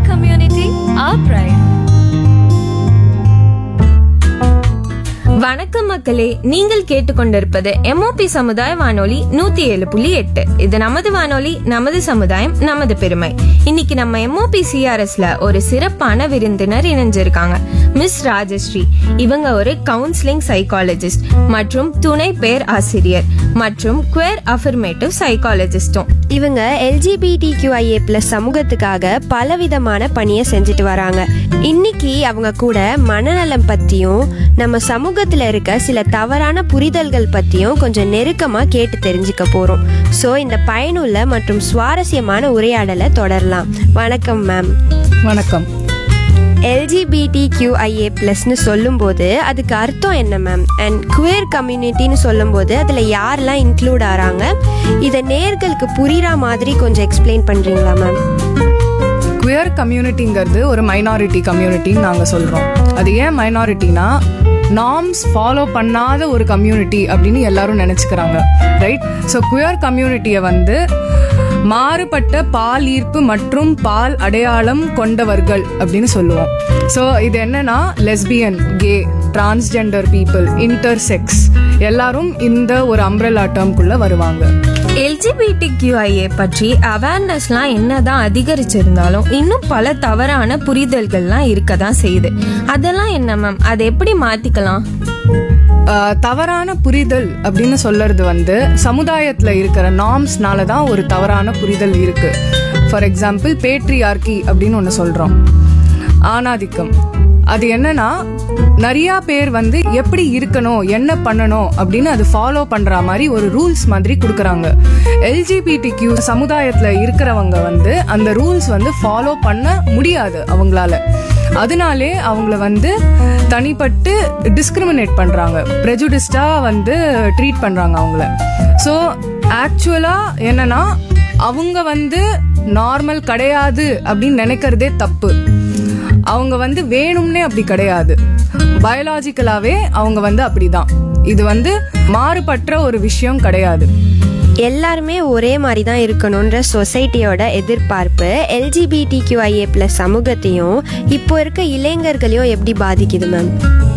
community, our pride. வணக்கம் மக்களே நீங்கள் கேட்டுக்கொண்டிருப்பது எம்ஓபி சமுதாய வானொலி நூத்தி ஏழு புள்ளி எட்டு இது நமது வானொலி நமது சமுதாயம் நமது பெருமை இன்னைக்கு நம்ம எம்ஓபி சிஆர்எஸ்ல ஒரு சிறப்பான விருந்தினர் இணைஞ்சிருக்காங்க மிஸ் ராஜஸ்ரீ இவங்க ஒரு கவுன்சிலிங் சைக்காலஜிஸ்ட் மற்றும் துணை பேர் ஆசிரியர் மற்றும் குவேர் அஃபர்மேட்டிவ் சைக்காலஜிஸ்டும் இவங்க எல்ஜிபிடிக்யூஐஏ பிளஸ் சமூகத்துக்காக பலவிதமான பணியை செஞ்சுட்டு வராங்க இன்னைக்கு அவங்க கூட மனநலம் பத்தியும் நம்ம சமூகத்துல இருக்க சில தவறான புரிதல்கள் பத்தியும் கொஞ்சம் நெருக்கமா கேட்டு தெரிஞ்சுக்க போறோம் ஸோ இந்த பயனுள்ள மற்றும் சுவாரஸ்யமான உரையாடலை தொடரலாம் வணக்கம் மேம் வணக்கம் எல்ஜிபிடிக்யூஐஏ ப்ளஸ்னு சொல்லும்போது அதுக்கு அர்த்தம் என்ன மேம் அண்ட் குவேர் கம்யூனிட்டின்னு சொல்லும்போது அதில் யாரெல்லாம் இன்க்ளூட் ஆகிறாங்க இதை நேர்களுக்கு புரிகிற மாதிரி கொஞ்சம் எக்ஸ்பிளைன் பண்ணுறீங்களா மேம் குயர் கம்யூனிட்டிங்கிறது ஒரு மைனாரிட்டி கம்யூனிட்டின்னு நாங்கள் சொல்கிறோம் அது ஏன் மைனாரிட்டினா நார்ம்ஸ் ஃபாலோ பண்ணாத ஒரு கம்யூனிட்டி அப்படின்னு எல்லாரும் நினச்சிக்கிறாங்க ரைட் ஸோ குயர் கம்யூனிட்டியை வந்து மாறுபட்ட பால் ஈர்ப்பு மற்றும் பால் அடையாளம் கொண்டவர்கள் அப்படின்னு சொல்லுவோம் ஸோ இது என்னன்னா lesbian gay transgender people intersex எல்லாரும் இந்த ஒரு அம்ப்ரெல்லா டேர்ம்குள்ள வருவாங்க எல்ஜிபிடிக்யூஐஏ பற்றி அவேர்னஸ்லாம் என்னதான் அதிகரிச்சிருந்தாலும் இன்னும் பல தவறான புரிதல்கள்லாம் இருக்க தான் செய்யுது அதெல்லாம் என்ன மேம் அதை எப்படி மாத்திக்கலாம் ஆஹ் தவறான புரிதல் அப்படின்னு சொல்றது வந்து சமுதாயத்துல இருக்கிற நார்ம்ஸ்னால தான் ஒரு தவறான புரிதல் இருக்கு ஃபார் எக்ஸாம்பிள் பேட்ரியார்கி அப்படின்னு ஒன்று சொல்றோம் ஆணாதிக்கம் அது என்னன்னா நிறைய பேர் வந்து எப்படி இருக்கணும் என்ன பண்ணணும் அப்படின்னு அது ஃபாலோ பண்ற மாதிரி ஒரு ரூல்ஸ் மாதிரி கொடுக்குறாங்க எல்ஜிபிடி கியூ சமுதாயத்துல இருக்கிறவங்க வந்து அந்த ரூல்ஸ் வந்து ஃபாலோ பண்ண முடியாது அவங்களால அதனாலே அவங்கள வந்து தனிப்பட்டு டிஸ்கிரிமினேட் பண்றாங்க ப்ரெஜுடிஸ்டா வந்து ட்ரீட் பண்றாங்க அவங்கள ஸோ ஆக்சுவலா என்னன்னா அவங்க வந்து நார்மல் கிடையாது அப்படின்னு நினைக்கிறதே தப்பு அவங்க வந்து வேணும்னே அப்படி கிடையாது பயாலாஜிக்கலாவே அவங்க வந்து அப்படிதான் இது வந்து மாறுபட்ட ஒரு விஷயம் கிடையாது எல்லாருமே ஒரே மாதிரி தான் இருக்கணுன்ற சொசைட்டியோட எதிர்பார்ப்பு எல்ஜிபிடிக்யூஐஏ ப்ளஸ் சமூகத்தையும் இப்போ இருக்க இளைஞர்களையும் எப்படி பாதிக்குது மேம்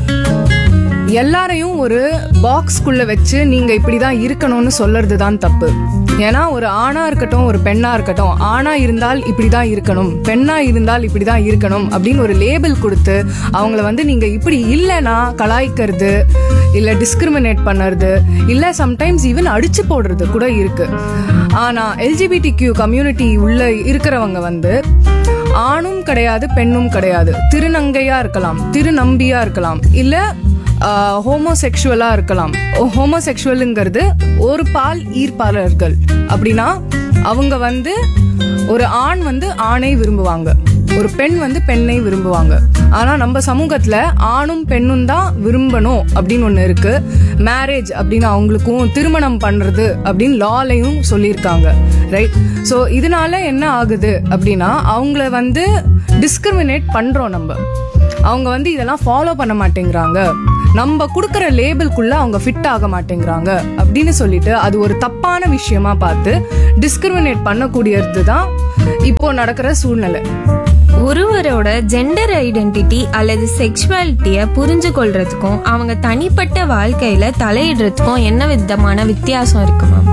எல்லாரையும் ஒரு பாக்ஸ்க்குள்ள வச்சு நீங்க இப்படிதான் இருக்கணும்னு சொல்றது தான் தப்பு ஏன்னா ஒரு ஆணா இருக்கட்டும் ஒரு பெண்ணா இருக்கட்டும் ஆணா இருந்தால் இப்படிதான் இருக்கணும் பெண்ணா இருந்தால் இப்படிதான் இருக்கணும் அப்படின்னு ஒரு லேபிள் கொடுத்து அவங்கள வந்து நீங்க இப்படி இல்லைன்னா கலாய்க்கிறது இல்ல டிஸ்கிரிமினேட் பண்ணுறது இல்ல சம்டைம்ஸ் ஈவன் அடிச்சு போடுறது கூட இருக்கு ஆனா எல்ஜிபிடி கியூ கம்யூனிட்டி உள்ள இருக்கிறவங்க வந்து ஆணும் கிடையாது பெண்ணும் கிடையாது திருநங்கையா இருக்கலாம் திருநம்பியா இருக்கலாம் இல்ல ஹோமோசெக்சுவலா இருக்கலாம் ஹோமோசெக்சுவலுங்கிறது ஒரு பால் ஈர்ப்பாளர்கள் அப்படின்னா அவங்க வந்து ஒரு ஆண் வந்து ஆணை விரும்புவாங்க ஒரு பெண் வந்து பெண்ணை விரும்புவாங்க ஆனா நம்ம சமூகத்துல ஆணும் பெண்ணும் தான் விரும்பணும் அப்படின்னு ஒண்ணு இருக்கு மேரேஜ் அப்படின்னு அவங்களுக்கும் திருமணம் பண்றது அப்படின்னு லாலையும் சொல்லியிருக்காங்க ரைட் ஸோ இதனால என்ன ஆகுது அப்படின்னா அவங்கள வந்து டிஸ்கிரிமினேட் பண்றோம் நம்ம அவங்க வந்து இதெல்லாம் ஃபாலோ பண்ண மாட்டேங்கிறாங்க நம்ம கொடுக்குற லேபிள்குள்ள அவங்க ஃபிட் ஆக மாட்டேங்கிறாங்க அப்படின்னு சொல்லிட்டு அது ஒரு தப்பான விஷயமா பார்த்து டிஸ்கிரிமினேட் பண்ணக்கூடியது தான் இப்போ நடக்கிற சூழ்நிலை ஒருவரோட ஜெண்டர் ஐடென்டிட்டி அல்லது செக்ஷுவாலிட்டியை புரிஞ்சு கொள்றதுக்கும் அவங்க தனிப்பட்ட வாழ்க்கையில தலையிடுறதுக்கும் என்ன விதமான வித்தியாசம் இருக்கு மேம்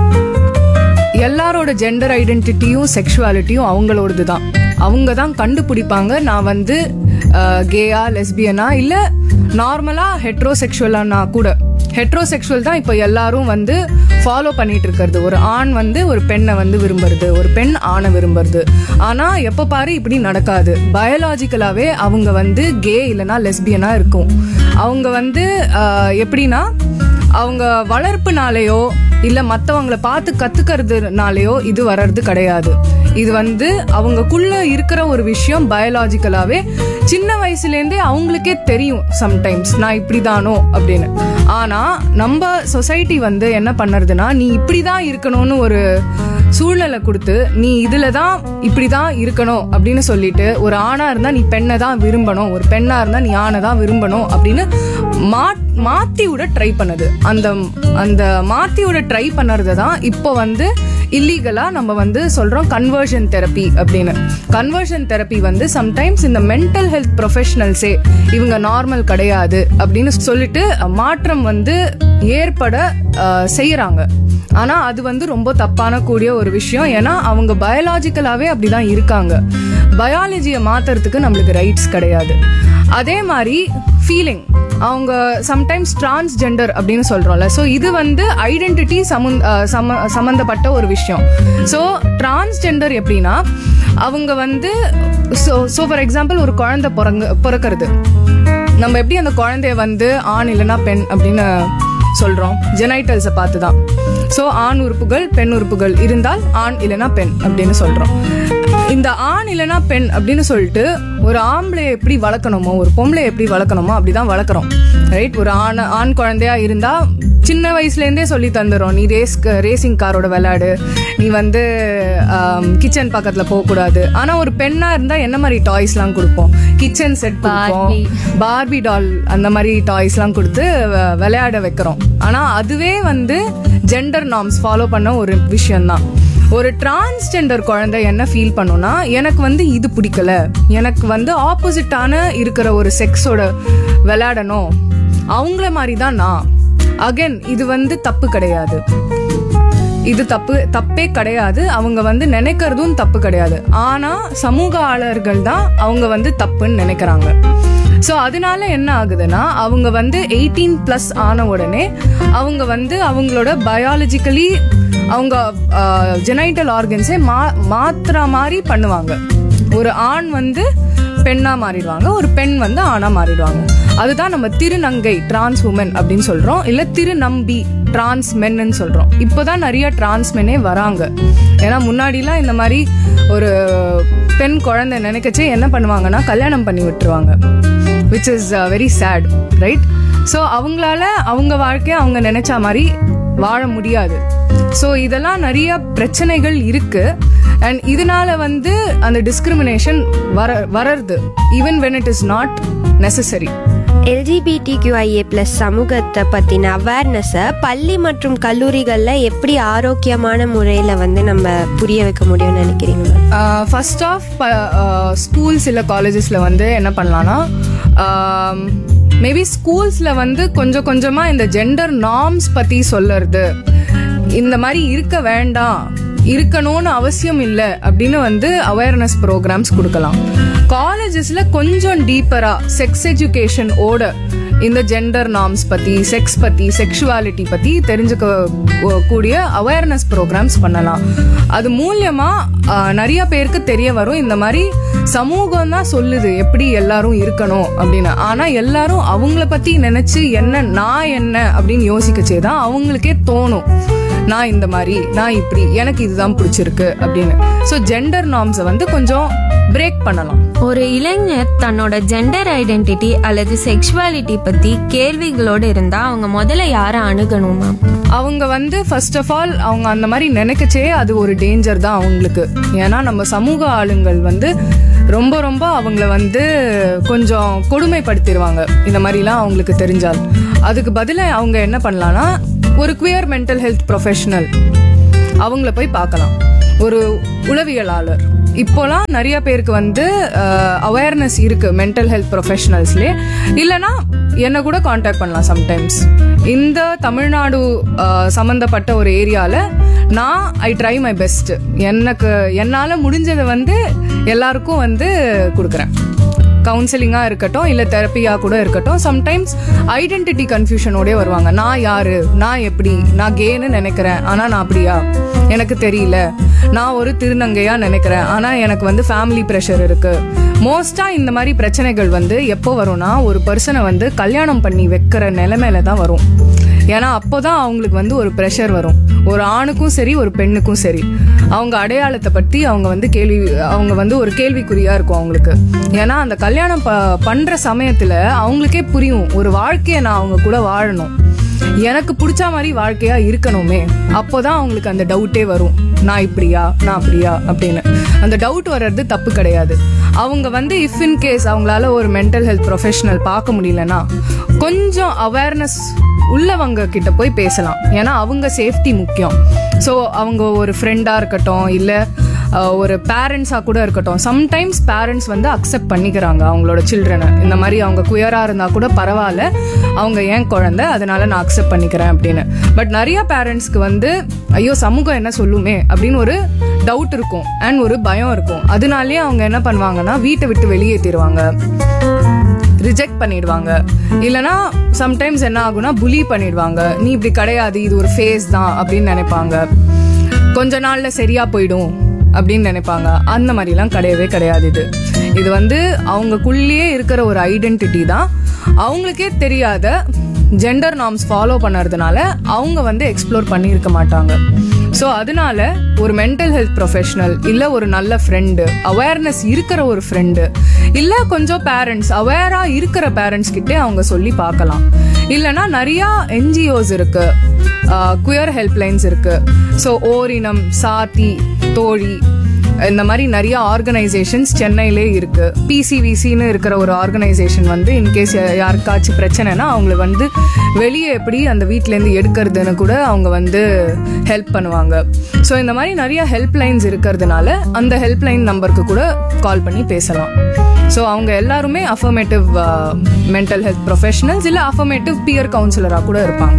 எல்லாரோட ஜெண்டர் ஐடென்டிட்டியும் செக்ஷுவாலிட்டியும் அவங்களோடது தான் அவங்க தான் கண்டுபிடிப்பாங்க நான் வந்து கேயா லெஸ்பியனா இல்ல நார்மலா ஹெட்ரோசெக்ஷுவலானா கூட ஹெட்ரோசெக்ஷுவல் தான் இப்போ எல்லாரும் வந்து ஃபாலோ பண்ணிட்டு இருக்கிறது ஒரு ஆண் வந்து ஒரு பெண்ணை வந்து விரும்புறது ஒரு பெண் ஆணை விரும்புறது ஆனா எப்ப பாரு இப்படி நடக்காது பயாலாஜிக்கலாவே அவங்க வந்து கே இல்லைன்னா லெஸ்பியனா இருக்கும் அவங்க வந்து ஆஹ், எப்படின்னா அவங்க வளர்ப்புனாலேயோ இல்ல மத்தவங்கள பார்த்து கத்துக்கிறதுனாலயோ இது வர்றது கிடையாது இது வந்து அவங்கக்குள்ள இருக்கிற ஒரு விஷயம் பயாலாஜிக்கலாவே சின்ன வயசுலேருந்தே அவங்களுக்கே தெரியும் சம்டைம்ஸ் நான் இப்படிதானோ அப்படின்னு ஆனா நம்ம சொசைட்டி வந்து என்ன பண்ணுறதுன்னா நீ இப்படிதான் இருக்கணும்னு ஒரு சூழ்நிலை கொடுத்து நீ இதுல தான் இப்படி தான் இருக்கணும் அப்படின்னு சொல்லிட்டு ஒரு ஆணா இருந்தா நீ பெண்ணை தான் விரும்பணும் ஒரு பெண்ணா இருந்தா நீ ஆணை தான் விரும்பணும் அப்படின்னு மா மாத்தி விட ட்ரை பண்ணுது அந்த அந்த மாத்தி விட ட்ரை பண்ணுறது தான் இப்போ வந்து இல்லீகலா நம்ம வந்து சொல்றோம் கன்வர்ஷன் தெரப்பி அப்படின்னு கன்வர்ஷன் தெரப்பி வந்து சம்டைம்ஸ் இந்த மென்டல் ஹெல்த் ப்ரொஃபஷனல்ஸே இவங்க நார்மல் கிடையாது அப்படின்னு சொல்லிட்டு மாற்றம் வந்து ஏற்பட அஹ், செய்யறாங்க ஆனா அது வந்து ரொம்ப தப்பான கூடிய ஒரு விஷயம் ஏன்னா அவங்க பயாலாஜிக்கலாவே அப்படிதான் இருக்காங்க பயாலஜியை மாத்துறதுக்கு நம்மளுக்கு ரைட்ஸ் கிடையாது அதே மாதிரி ஃபீலிங் அவங்க சம்டைம்ஸ் டிரான்ஸ்ஜெண்டர் அப்படின்னு சொல்றோம்ல ஸோ இது வந்து ஐடென்டிட்டி சமந் அஹ் சம சம்மந்தப்பட்ட ஒரு விஷயம் ஸோ டிரான்ஸ்ஜெண்டர் எப்படின்னா அவங்க வந்து ஸோ ஸோ ஃபார் எக்ஸாம்பிள் ஒரு குழந்தை பிறங்க பிறக்கிறது நம்ம எப்படி அந்த குழந்தைய வந்து ஆண் இல்லைன்னா பெண் அப்படின்னு சொல்றோம் ஜெனைட்டல்ஸை பார்த்து தான் ஸோ ஆண் உறுப்புகள் பெண் உறுப்புகள் இருந்தால் ஆண் இல்லைன்னா பெண் அப்படின்னு சொல்றோம் இந்த ஆண் இல்லைன்னா பெண் அப்படின்னு சொல்லிட்டு ஒரு ஆம்பளை எப்படி வளர்க்கணுமோ ஒரு பொம்பளை எப்படி வளர்க்கணுமோ அப்படிதான் வளர்க்குறோம் ரைட் ஒரு ஆண் ஆண் குழந்தையா இருந்தா சின்ன வயசுலேருந்தே சொல்லி தந்துடும் நீ ரேஸ் ரேசிங் காரோட விளையாடு நீ வந்து கிச்சன் பக்கத்தில் போகக்கூடாது ஆனால் ஒரு பெண்ணாக இருந்தால் என்ன மாதிரி டாய்ஸ்லாம் கொடுப்போம் கிச்சன் செட் கொடுப்போம் பார்பி டால் அந்த மாதிரி டாய்ஸ்லாம் கொடுத்து வ- விளையாட வைக்கிறோம் ஆனால் அதுவே வந்து ஜெண்டர் நார்ம்ஸ் ஃபாலோ பண்ண ஒரு விஷயம்தான் ஒரு டிரான்ஸ்ஜெண்டர் குழந்தை என்ன ஃபீல் பண்ணும்னா எனக்கு வந்து இது பிடிக்கல எனக்கு வந்து ஆப்போசிட்டான இருக்கிற ஒரு செக்ஸோட விளையாடணும் அவங்கள மாதிரி தான் நான் அகைன் இது வந்து தப்பு கிடையாது இது தப்பு தப்பே கிடையாது அவங்க வந்து நினைக்கிறதும் தப்பு கிடையாது ஆனா சமூக ஆளர்கள் தான் அவங்க வந்து தப்புன்னு நினைக்கிறாங்க ஸோ அதனால என்ன ஆகுதுன்னா அவங்க வந்து எயிட்டீன் ப்ளஸ் ஆன உடனே அவங்க வந்து அவங்களோட பயாலஜிக்கலி அவங்க ஜெனைட்டல் ஆர்கன்ஸே மா மாத்துற மாதிரி பண்ணுவாங்க ஒரு ஆண் வந்து பெண்ணா மாறிடுவாங்க ஒரு பெண் வந்து ஆணா மாறிடுவாங்க அதுதான் நம்ம திருநங்கை டிரான்ஸ் உமன் அப்படின்னு சொல்றோம் இல்ல திருநம்பி டிரான்ஸ் மென்னு சொல்றோம் இப்போதான் நிறைய டிரான்ஸ் மென்னே வராங்க ஏன்னா முன்னாடிலாம் இந்த மாதிரி ஒரு பெண் குழந்தை நினைக்கச்சே என்ன பண்ணுவாங்கன்னா கல்யாணம் பண்ணி விட்டுருவாங்க which is very sad right so அவங்களால அவங்க வாழ்க்கைய அவங்க நினைச்ச மாதிரி வாழ முடியாது ஸோ இதெல்லாம் நிறைய பிரச்சனைகள் இருக்கு அண்ட் இதனால வந்து அந்த டிஸ்கிரிமினேஷன் வர வரருது even when it is not necessary LGBTQIA plus சமூகத்தை பற்றின அவேர்னஸை பள்ளி மற்றும் கல்லூரிகளில் எப்படி ஆரோக்கியமான முறையில் வந்து நம்ம புரிய வைக்க முடியும்னு நினைக்கிறீங்க மேம் ஃபர்ஸ்ட் ஆஃப் ஸ்கூல்ஸ் இல்லை காலேஜஸில் வந்து என்ன பண்ணலாம்னா மேபி ஸ்கூல்ஸில் வந்து கொஞ்சம் கொஞ்சமாக இந்த ஜெண்டர் நார்ம்ஸ் பற்றி சொல்லறது இந்த மாதிரி இருக்க வேண்டாம் இருக்கணும்னு அவசியம் இல்லை அப்படின்னு வந்து அவேர்னஸ் ப்ரோக்ராம்ஸ் கொடுக்கலாம் காலேஜஸ்ல கொஞ்சம் டீப்பரா செக்ஸ் எஜுகேஷன் ஓட இந்த ஜெண்டர் நார்ம்ஸ் பத்தி செக்ஸ் பத்தி செக்ஷுவாலிட்டி பத்தி தெரிஞ்சுக்க கூ- கூடிய அவேர்னஸ் ப்ரோக்ராம்ஸ் பண்ணலாம் அது மூலியமா ஆஹ், நிறைய பேருக்கு தெரிய வரும் இந்த மாதிரி சமூகம் தான் சொல்லுது எப்படி எல்லாரும் இருக்கணும் அப்படின்னு ஆனா எல்லாரும் அவங்கள பத்தி நினைச்சு என்ன நான் என்ன அப்படின்னு யோசிக்கச்சே தான் அவங்களுக்கே தோணும் நான் இந்த மாதிரி நான் இப்படி எனக்கு இதுதான் பிடிச்சிருக்கு அப்படின்னு ஸோ ஜெண்டர் நார்ம்ஸை வந்து கொஞ்சம் பிரேக் பண்ணலாம் ஒரு இளைஞர் தன்னோட ஜெண்டர் ஐடென்டிட்டி அல்லது செக்ஷுவாலிட்டி பத்தி கேள்விகளோடு இருந்தா அவங்க முதல்ல யாரை அணுகணும் மேம் அவங்க வந்து ஃபர்ஸ்ட் ஆஃப் ஆல் அவங்க அந்த மாதிரி நினைக்கச்சே அது ஒரு டேஞ்சர் தான் அவங்களுக்கு ஏன்னா நம்ம சமூக ஆளுங்கள் வந்து ரொம்ப ரொம்ப அவங்கள வந்து கொஞ்சம் கொடுமைப்படுத்திடுவாங்க இந்த மாதிரிலாம் அவங்களுக்கு தெரிஞ்சால் அதுக்கு பதிலாக அவங்க என்ன பண்ணலாம்னா ஒரு குவியர் மென்டல் ஹெல்த் ப்ரொஃபஷனல் அவங்கள போய் பார்க்கலாம் ஒரு உளவியலாளர் இப்போலாம் நிறைய பேருக்கு வந்து அவேர்னஸ் இருக்கு மென்டல் ஹெல்த் ப்ரொஃபஷனல்ஸ்லே இல்லைன்னா என்ன கூட காண்டாக்ட் பண்ணலாம் சம்டைம்ஸ் இந்த தமிழ்நாடு அஹ், சம்மந்தப்பட்ட ஒரு ஏரியாவில் நான் ஐ ட்ரை மை பெஸ்ட் எனக்கு என்னால் முடிஞ்சதை வந்து எல்லாருக்கும் வந்து கொடுக்குறேன் கவுன்சிலிங்காக இருக்கட்டும் இல்லை தெரப்பியாக கூட இருக்கட்டும் சம்டைம்ஸ் ஐடென்டிட்டி கன்ஃபியூஷனோடய வருவாங்க நான் யாரு நான் எப்படி நான் கேன்னு நினைக்கிறேன் ஆனால் நான் அப்படியா எனக்கு தெரியல நான் ஒரு திருநங்கையா நினைக்கிறேன் ஆனால் எனக்கு வந்து ஃபேமிலி ப்ரெஷர் இருக்கு மோஸ்ட்டாக இந்த மாதிரி பிரச்சனைகள் வந்து எப்போ வரும்னா ஒரு பர்சனை வந்து கல்யாணம் பண்ணி வைக்கிற நிலைமையில தான் வரும் ஏன்னா அப்போதான் அவங்களுக்கு வந்து ஒரு ப்ரெஷர் வரும் ஒரு ஆணுக்கும் சரி ஒரு பெண்ணுக்கும் சரி அவங்க அடையாளத்தை பற்றி அவங்க வந்து கேள்வி அவங்க வந்து ஒரு கேள்விக்குறியா இருக்கும் அவங்களுக்கு ஏன்னா அந்த கல்யாணம் ப பண்ற சமயத்துல அவங்களுக்கே புரியும் ஒரு வாழ்க்கையை நான் அவங்க கூட வாழணும் எனக்கு பிடிச்ச மாதிரி வாழ்க்கையா இருக்கணுமே அப்போதான் அவங்களுக்கு அந்த டவுட்டே வரும் நான் இப்படியா நான் அப்படியா அப்படின்னு அந்த டவுட் வர்றது தப்பு கிடையாது அவங்க வந்து இஃப் இன் கேஸ் அவங்களால ஒரு மென்டல் ஹெல்த் ப்ரொஃபஷனல் பார்க்க முடியலன்னா கொஞ்சம் அவேர்னஸ் உள்ளவங்க கிட்ட போய் பேசலாம் ஏன்னா அவங்க சேஃப்டி முக்கியம் ஸோ அவங்க ஒரு ஃப்ரெண்டாக இருக்கட்டும் இல்லை ஒரு பேரண்ட்ஸாக கூட இருக்கட்டும் சம்டைம்ஸ் பேரண்ட்ஸ் வந்து அக்செப்ட் பண்ணிக்கிறாங்க அவங்களோட சில்ட்ரனை இந்த மாதிரி அவங்க குயராக இருந்தால் கூட பரவாயில்ல அவங்க ஏன் குழந்தை அதனால நான் அக்செப்ட் பண்ணிக்கிறேன் அப்படின்னு பட் நிறைய பேரண்ட்ஸ்க்கு வந்து ஐயோ சமூகம் என்ன சொல்லுமே அப்படின்னு ஒரு டவுட் இருக்கும் அண்ட் ஒரு பயம் இருக்கும் அதனாலே அவங்க என்ன பண்ணுவாங்கன்னா வீட்டை விட்டு வெளியேற்றிடுவாங்க ரிஜெக்ட் பண்ணிடுவாங்க இல்லனா சம்டைம்ஸ் என்ன ஆகும்னா புலி பண்ணிடுவாங்க நீ இப்படி கிடையாது இது ஒரு ஃபேஸ் தான் அப்படின்னு நினைப்பாங்க கொஞ்ச நாள்ல சரியா போயிடும் அப்படின்னு நினைப்பாங்க அந்த மாதிரிலாம் கிடையவே கிடையாது இது இது வந்து அவங்களுக்குள்ளேயே இருக்கிற ஒரு ஐடென்டிட்டி தான் அவங்களுக்கே தெரியாத ஜெண்டர் நார்ம்ஸ் ஃபாலோ பண்ணறதுனால அவங்க வந்து எக்ஸ்ப்ளோர் பண்ணியிருக்க மாட்டாங்க ஸோ அதனால ஒரு மென்டல் ஹெல்த் ப்ரொஃபஷனல் இல்லை ஒரு நல்ல ஃப்ரெண்டு அவேர்னஸ் இருக்கிற ஒரு ஃப்ரெண்டு இல்லை கொஞ்சம் பேரண்ட்ஸ் அவேராக இருக்கிற பேரண்ட்ஸ் கிட்டே அவங்க சொல்லி பார்க்கலாம் இல்லைனா நிறையா என்ஜிஓஸ் இருக்கு குயர் ஹெல்ப்லைன்ஸ் இருக்கு ஸோ ஓரினம் சாத்தி தோழி இந்த மாதிரி நிறைய ஆர்கனைசேஷன்ஸ் சென்னையிலே இருக்கு பிசிவிசின்னு இருக்கிற ஒரு ஆர்கனைசேஷன் வந்து இன்கேஸ் யாருக்காச்சும் பிரச்சனைனா அவங்கள வந்து வெளியே எப்படி அந்த வீட்டிலேருந்து எடுக்கிறதுன்னு கூட அவங்க வந்து ஹெல்ப் பண்ணுவாங்க ஸோ இந்த மாதிரி நிறைய ஹெல்ப் லைன்ஸ் இருக்கிறதுனால அந்த ஹெல்ப் லைன் நம்பருக்கு கூட கால் பண்ணி பேசலாம் ஸோ அவங்க எல்லாருமே அஃபர்மேட்டிவ் மென்டல் ஹெல்த் ப்ரொஃபஷனல்ஸ் இல்லை அஃபர்மேட்டிவ் பியர் கவுன்சிலராக கூட இருப்பாங்க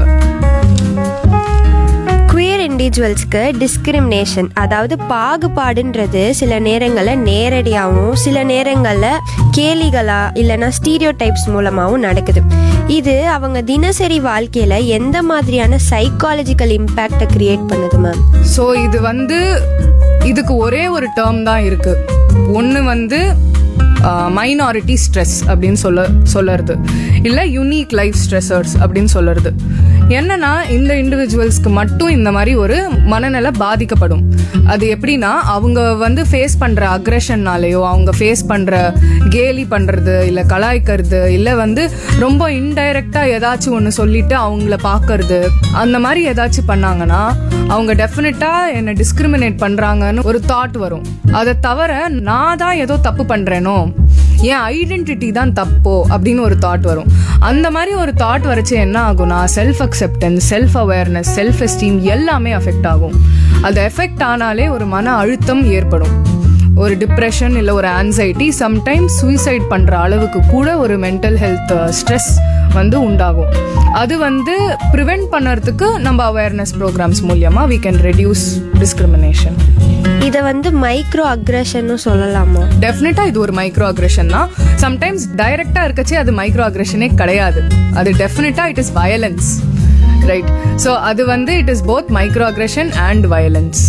குயர் இண்டிவிஜுவல்ஸ்க்கு டிஸ்கிரிமினேஷன் அதாவது பாகுபாடுன்றது சில நேரங்களில் நேரடியாகவும் சில மேங்களில் கேலிகளா இல்லைன்னா ஸ்டீரியோ டைப்ஸ் மூலமாகவும் நடக்குது இது அவங்க தினசரி வாழ்க்கையில் எந்த மாதிரியான சைக்காலஜிக்கல் இம்பேக்டை கிரியேட் பண்ணுது மேம் ஸோ இது வந்து இதுக்கு ஒரே ஒரு டேர்ம் தான் இருக்கு ஒன்று வந்து மைனாரிட்டி ஸ்ட்ரெஸ் அப்படின்னு சொல்ல சொல்லறது இல்லை யூனிக் லைஃப் ஸ்ட்ரெஸர்ஸ் அப்படின்னு சொல்லறது என்னன்னா இந்த இண்டிவிஜுவல்ஸ்க்கு மட்டும் இந்த மாதிரி ஒரு மனநல பாதிக்கப்படும் அது எப்படின்னா அவங்க வந்து ஃபேஸ் பண்ற அக்ரெஷன்னாலேயோ அவங்க ஃபேஸ் பண்ற கேலி பண்றது இல்லை கலாய்க்கிறது இல்லை வந்து ரொம்ப இன்டைரக்டா ஏதாச்சும் ஒன்று சொல்லிட்டு அவங்கள பார்க்கறது அந்த மாதிரி ஏதாச்சும் பண்ணாங்கன்னா அவங்க டெஃபினட்டா என்னை டிஸ்கிரிமினேட் பண்றாங்கன்னு ஒரு தாட் வரும் அதை தவிர நான் தான் ஏதோ தப்பு பண்றேனோ என் ஐடென்டிட்டி தான் தப்போ அப்படின்னு ஒரு தாட் வரும் அந்த மாதிரி ஒரு தாட் வரைச்சு என்ன ஆகும்னா self acceptance self awareness self esteem எல்லாமே அஃபெக்ட் ஆகும் அது எஃபெக்ட் ஆனாலே ஒரு மன அழுத்தம் ஏற்படும் ஒரு டிப்ரெஷன் இல்லை ஒரு ஆன்சைட்டி சம்டைம்ஸ் சூசைட் பண்ணுற அளவுக்கு கூட ஒரு மென்டல் ஹெல்த் ஸ்ட்ரெஸ் வந்து உண்டாகும் அது வந்து ப்ரிவெண்ட் பண்ணுறதுக்கு நம்ம அவேர்னஸ் ப்ரோக்ராம்ஸ் மூலியமாக we can reduce டிஸ்கிரிமினேஷன் இதை வந்து மைக்ரோ அக்ரஷன்னு சொல்லலாமா டெஃபினட்டா இது ஒரு மைக்ரோ அக்ரெஷன் தான் சம்டைம்ஸ் டைரக்டா இருக்கச்சே அது மைக்ரோ அக்ரெஷனே கிடையாது அது definitely it is violence right so அது வந்து it is both micro aggression and violence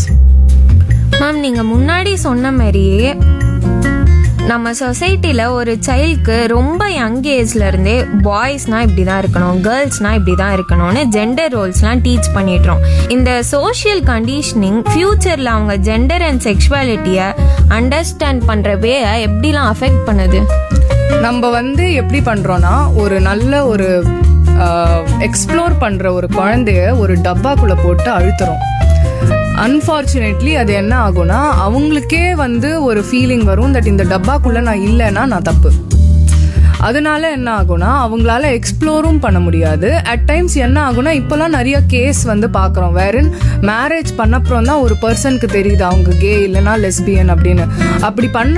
ma'am நீங்க முன்னாடி சொன்ன மாதிரியே நம்ம சொசைட்டில ஒரு சைல்டுக்கு ரொம்ப யங் ஏஜ்ல இருந்தே பாய்ஸ்னா இப்படி தான் இருக்கணும் கேர்ள்ஸ்னா இப்படி தான் இருக்கணும்னு ஜெண்டர் ரோல்ஸ்லாம் டீச் பண்ணிடுறோம் இந்த சோஷியல் கண்டிஷனிங் ஃபியூச்சர்ல அவங்க ஜெண்டர் அண்ட் செக்ஷுவாலிட்டியை அண்டர்ஸ்டாண்ட் பண்ற வேயை எப்படிலாம் அஃபெக்ட் பண்ணுது நம்ம வந்து எப்படி பண்றோம்னா ஒரு நல்ல ஒரு எக்ஸ்ப்ளோர் பண்ற ஒரு குழந்தைய ஒரு டப்பாக்குள்ள போட்டு அழுத்துறோம் அன்ஃபார்ச்சுனேட்லி அது என்ன ஆகும்னா அவங்களுக்கே வந்து ஒரு ஃபீலிங் வரும் தட் இந்த டப்பாக்குள்ள நான் இல்லைன்னா நான் தப்பு அதனால என்ன ஆகும்னா அவங்களால எக்ஸ்ப்ளோரும் பண்ண முடியாது அட் டைம்ஸ் என்ன ஆகும்னா இப்போலாம் நிறைய கேஸ் வந்து பார்க்குறோம் வேறன் மேரேஜ் பண்ணப்புறம் தான் ஒரு பர்சனுக்கு தெரியுது அவங்க கே இல்லைன்னா லெஸ்பியன் அப்படின்னு அப்படி பண்ண